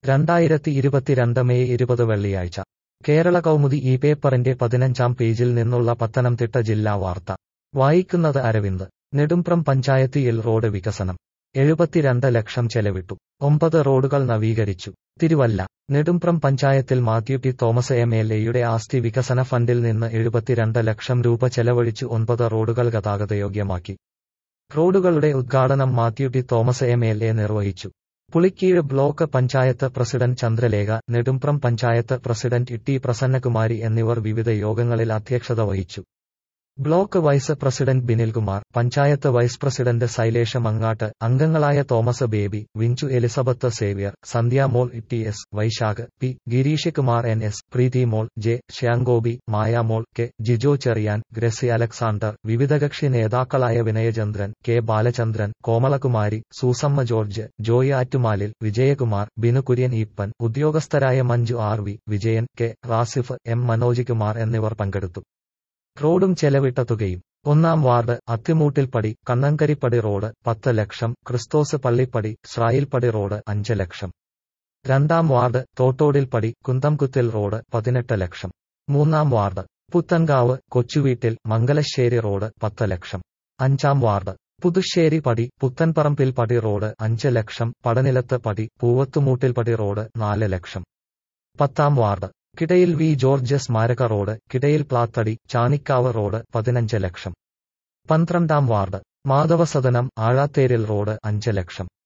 രണ്ടായിരത്തി ഇരുപത്തിരണ്ട് മെയ് ഇരുപത് വെള്ളിയാഴ്ച കേരള കൗമുദി ഈ പേപ്പറിന്റെ പതിനഞ്ചാം പേജിൽ നിന്നുള്ള പത്തനംതിട്ട ജില്ലാ വാർത്ത വായിക്കുന്നത് അരവിന്ദ് നെടുംപ്രം പഞ്ചായത്തിയിൽ റോഡ് വികസനം എഴുപത്തിരണ്ട് ലക്ഷം ചെലവിട്ടു ഒമ്പത് റോഡുകൾ നവീകരിച്ചു തിരുവല്ല നെടുംപ്രം പഞ്ചായത്തിൽ Mathew T Thomas M L എയുടെ ആസ്തി വികസന ഫണ്ടിൽ നിന്ന് എഴുപത്തിരണ്ട് ലക്ഷം രൂപ ചെലവഴിച്ചു ഒൻപത് റോഡുകൾ ഗതാഗതയോഗ്യമാക്കി റോഡുകളുടെ ഉദ്ഘാടനം Mathew T Thomas M L A നിർവഹിച്ചു Pulikeezh block panchayat president Chandralekha Nedumpram panchayat president T Prasannakumari എന്നിവർ വിവിധ യോഗങ്ങളിൽ അധ്യക്ഷത വഹിച്ചു block vice president Binilkumar panchayat vice president Shailesha Mangattu അംഗങ്ങളായ Thomas Baby Vinju Elizabeth Xavier Sandhyamol T S Vaishakh P Girish Kumar N S Preethimol J ശ്യാങ്കോബി Mayamol K Jijo Cherian Gracy Alexander വിവിധകക്ഷി നേതാക്കളായ Vinayachandran K Balachandran Komalakumari Susamma George Joy Attumalil Vijayakumar Binu Kurian Eapen ഉദ്യോഗസ്ഥരായ Manju R V Vijayan K Rasif M Manoj Kumar എന്നിവർ പങ്കെടുത്തു റോഡും ചെലവിട്ട തുകയും ഒന്നാം വാർഡ് അത്തിമൂട്ടിൽപ്പടി കണ്ണങ്കരിപ്പടി റോഡ് പത്ത് ലക്ഷം ക്രിസ്തോസ് പള്ളിപ്പടി ശ്രായിൽപ്പടി റോഡ് അഞ്ച് ലക്ഷം രണ്ടാം വാർഡ് തോട്ടോടിൽപ്പടി കുന്തംകുത്തിൽ റോഡ് പതിനെട്ട് ലക്ഷം മൂന്നാം വാർഡ് പുത്തൻകാവ് കൊച്ചുവീട്ടിൽ മംഗലശ്ശേരി റോഡ് പത്ത് ലക്ഷം അഞ്ചാം വാർഡ് പുതുശ്ശേരി പടി പുത്തൻപറമ്പിൽ പടി റോഡ് അഞ്ച് ലക്ഷം പടനിലത്ത് പടി പൂവത്തുമൂട്ടിൽ പടി റോഡ് നാല് ലക്ഷം പത്താം വാർഡ് കിടയിൽ വി ജോർജ് സ്മാരക റോഡ് കിടയിൽ പ്ലാത്തടി ചാണിക്കാവ് റോഡ് പതിനഞ്ച് ലക്ഷം പന്ത്രണ്ടാം വാർഡ് മാധവസദനം ആഴാത്തേരിൽ റോഡ് അഞ്ച് ലക്ഷം